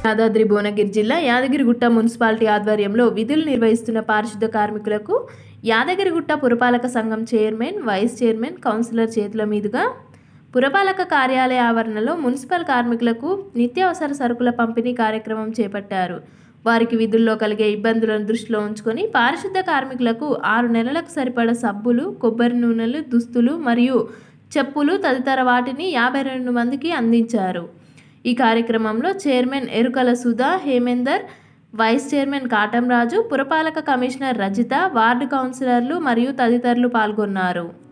యాదాద్రి భువనగిరి జిల్లా యాదగిరిగుట్ట మున్సిపాలిటీ ఆధ్వర్యంలో విధులు నిర్వహిస్తున్న పారిశుద్ధ కార్మికులకు యాదగిరిగుట్ట పురపాలక సంఘం చైర్మన్ వైస్ చైర్మన్ కౌన్సిలర్ చేతుల మీదుగా పురపాలక కార్యాలయ ఆవరణలో మున్సిపల్ కార్మికులకు నిత్యావసర సరుకుల పంపిణీ కార్యక్రమం చేపట్టారు వారికి విధుల్లో కలిగే ఇబ్బందులను దృష్టిలో ఉంచుకొని పారిశుద్ధ కార్మికులకు ఆరు నెలలకు సరిపడ సబ్బులు కొబ్బరి నూనెలు దుస్తులు మరియు చెప్పులు తదితర వాటిని యాభై రెండు మందికి అందించారు ఈ కార్యక్రమంలో chairman Erukala Sudha Hemender vice chairman Katamraju పురపాలక కమిషనర్ రజిత వార్డు కౌన్సిలర్లు మరియు తదితరులు పాల్గొన్నారు